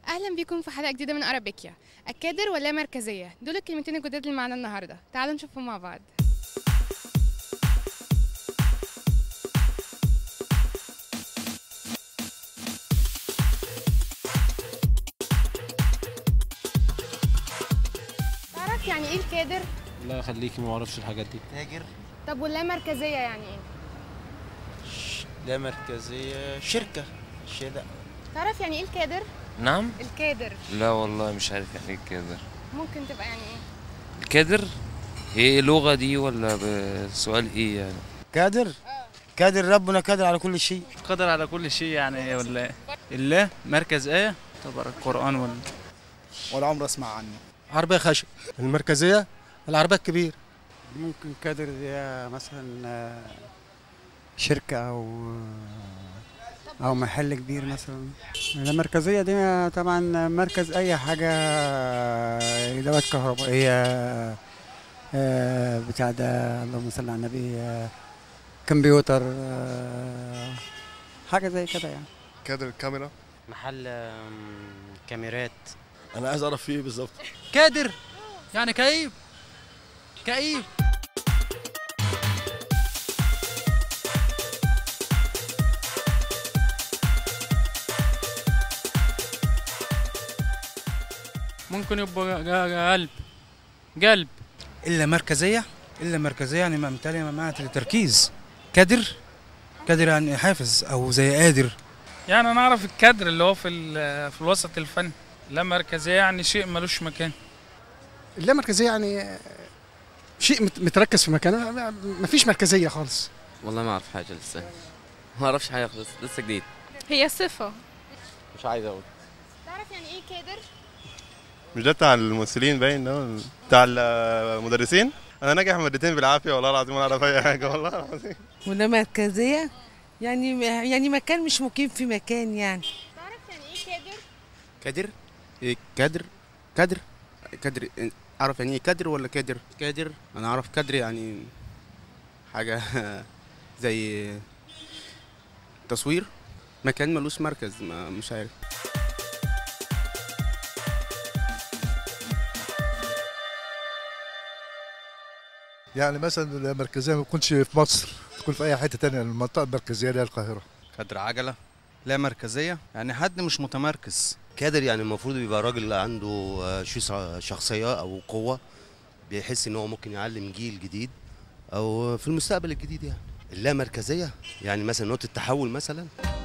اهلا بيكم في حلقه جديده من ارابيكيا الكادر ولا مركزيه دول الكلمتين الجداد اللي معانا النهارده تعالوا نشوفهم مع بعض تعرف يعني ايه الكادر لا خليكي ما اعرفش الحاجات دي تاجر طب واللا مركزيه يعني ايه لا مركزية شركة شيء تعرف يعني ايه الكادر نعم الكادر لا والله مش عارف يعني ايه الكادر ممكن تبقى يعني ايه الكادر هي ايه لغة دي ولا بسؤال ايه يعني قادر قادر ربنا قادر على كل شيء قدر على كل شيء يعني ولا إيه؟ الله مركز ايه تبارك القران ولا ولا عمري اسمع عنه عربية خشب المركزية العربية الكبير ممكن كادر دي مثلا آه، شركة أو أو محل كبير مثلا المركزية دي طبعا مركز أي حاجة أدوات كهربائية آه، بتاع ده اللهم صل على النبي آه، كمبيوتر آه، حاجة زي كده يعني كادر الكاميرا محل كاميرات انا عايز اعرف فيه ايه بالظبط كادر يعني كئيب كئيب ممكن يبقى ج- قلب قلب إلا مركزية إلا مركزية يعني ما متهيألي معنى التركيز كادر كادر يعني حافز أو زي قادر يعني انا اعرف الكادر اللي هو في ال- في الوسط الفني لا مركزيه يعني شيء ملوش مكان اللامركزية يعني شيء مت- متركز في مكانه ما- مفيش مركزية خالص والله ما اعرف حاجه لسه ما اعرفش حاجه خالص لسه جديد هي صفه مش عايز اقول تعرف يعني ايه كادر مش ده بتاع الممثلين باين ده بتاع المدرسين انا ناجح مرتين بالعافيه والله العظيم ما اعرف اي حاجه والله العظيم ولا مركزية يعني يعني مكان مش مقيم في مكان يعني تعرف يعني ايه كادر كادر إيه كادر كادر كادر إيه، اعرف يعني ايه كادر ولا كادر كادر انا اعرف كادر يعني حاجه زي تصوير مكان ملوش مركز ما مش عارف يعني مثلا المركزيه ما تكونش في مصر تكون في اي حته تانية المنطقه المركزيه اللي هي القاهره كادر عجلة لا مركزية يعني حد مش متمركز كادر يعني المفروض يبقى راجل عنده آه، شو- شخصيه او قوه بيحس ان هو ممكن يعلم جيل جديد او في المستقبل الجديد يعني اللامركزيه يعني مثلا نقطه تحول مثلا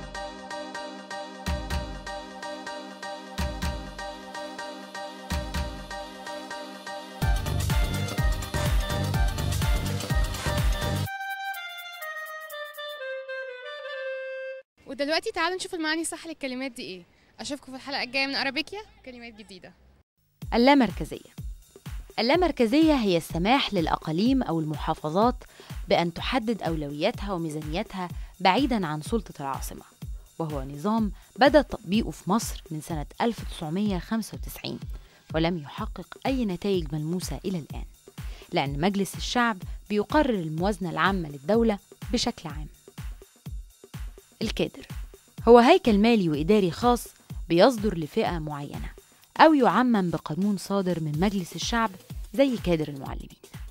ودلوقتي تعالوا نشوف المعاني الصح للكلمات دي ايه اشوفكم في الحلقه الجايه من ارابيكيا كلمات جديده اللامركزية اللامركزية هي السماح للأقاليم أو المحافظات بأن تحدد أولوياتها وميزانيتها بعيدا عن سلطة العاصمة وهو نظام بدأ تطبيقه في مصر من سنة 1995 ولم يحقق أي نتائج ملموسة إلى الآن لأن مجلس الشعب بيقرر الموازنة العامة للدولة بشكل عام الكادر هو هيكل مالي وإداري خاص بيصدر لفئة معينة أو يعمم بقانون صادر من مجلس الشعب زي كادر المعلمين